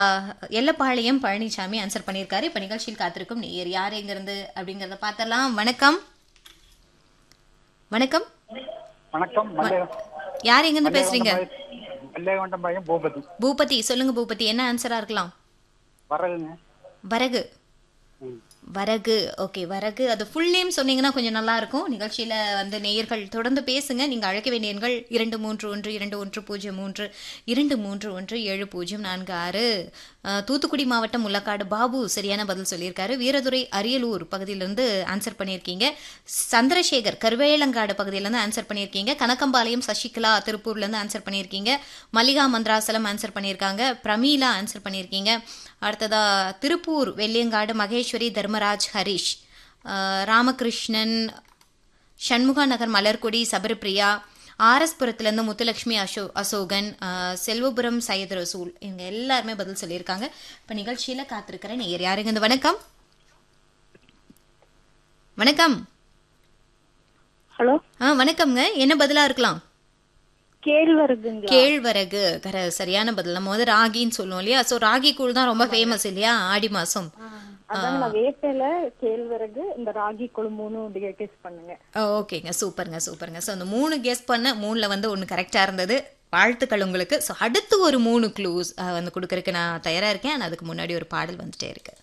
Ellapalayam Palaniswami answer பண்ணியிருக்காரு இப்ப நிகழ்ச்சியில் காத்திருக்கும் நேயர் யார் எங்கிருந்து அப்படிங்கறத பார்த்தலாம் வணக்கம் வணக்கம் வணக்கம் மல்லே- யார் எங்கிருந்து பேசுறீங்க மல்லேகொண்டம் பையன் பூபதி பூபதி சொல்லுங்க பூபதி என்ன ஆன்சரா இருக்கலாம் வரகுங்க வரகு ம். வரகு ஓகே வரகு அது ஃபுல் நேம் சொன்னீங்கன்னா கொஞ்சம் நல்லா இருக்கும் நிகழ்ச்சியில வந்து நேயர்கள் தொடர்ந்து பேசுங்க நீங்க அழைக்க வேண்டிய எண்கள் இரண்டு மூன்று ஒன்று இரண்டு ஒன்று பூஜ்ஜியம் மூன்று இரண்டு மூன்று ஒன்று ஏழு பூஜ்ஜியம் நான்கு ஆறு அஹ், தூத்துக்குடி மாவட்டம் முள்ளக்காடு பாபு சரியான பதில் சொல்லியிருக்காரு வீரதுரை அரியலூர் பகுதியிலிருந்து ஆன்சர் பண்ணியிருக்கீங்க சந்திரசேகர் கருவேலங்காடு பகுதியிலேருந்து ஆன்சர் பண்ணியிருக்கீங்க கனகம்பாளையம் சசிகலா திருப்பூர்லேருந்து ஆன்சர் பண்ணியிருக்கீங்க மல்லிகா மந்திராசலம் ஆன்சர் பண்ணியிருக்காங்க பிரமீளா ஆன்சர் பண்ணியிருக்கீங்க அடுத்ததா திருப்பூர் வெள்ளியங்காடு மகேஸ்வரி தர்மராஜ் ஹரிஷ் அஹ், ராமகிருஷ்ணன் சண்முகா நகர் மலர்கொடி சபரிபிரியா ஆர்எஸ்புரத்துலேருந்து முத்துலட்சுமி அசோ அசோகன் அஹ், செல்வபுரம் சையத் ரசூல் இவங்க எல்லாருமே பதில் சொல்லியிருக்காங்க இப்போ நிகழ்ச்சியில் காத்திருக்கிற நேயர் யாருங்க இந்த வணக்கம் வணக்கம் ஹலோ ஆ வணக்கம்ங்க என்ன பதிலா இருக்கலாம் கேழ்வரகுங்களா கேழ்வரகு கர சரியான பதில் நம்ம வந்து ராகின்னு சொல்லுவோம் இல்லையா ஸோ ராகி கூழ் தான் ரொம்ப ஃபேமஸ் இல்லையா ஆடி மாசம் அதாங்க நான் வேட்டையில கேழ்வரகு இந்த ராகி கொழும்புன்னு கெஸ் பண்ணுங்க ஓகேங்க சூப்பருங்க சூப்பருங்க ஸோ அந்த மூணு கெஸ் பண்ண மூணில் வந்து ஒன்று கரெக்டாக இருந்தது வாழ்த்துக்கள் உங்களுக்கு ஸோ அடுத்து ஒரு மூணு க்ளூஸ் வந்து கொடுக்கறதுக்கு நான் தயாராக இருக்கேன் ஆனால் அதுக்கு முன்னாடி ஒரு பாடல் வந்துட்டே இருக்கு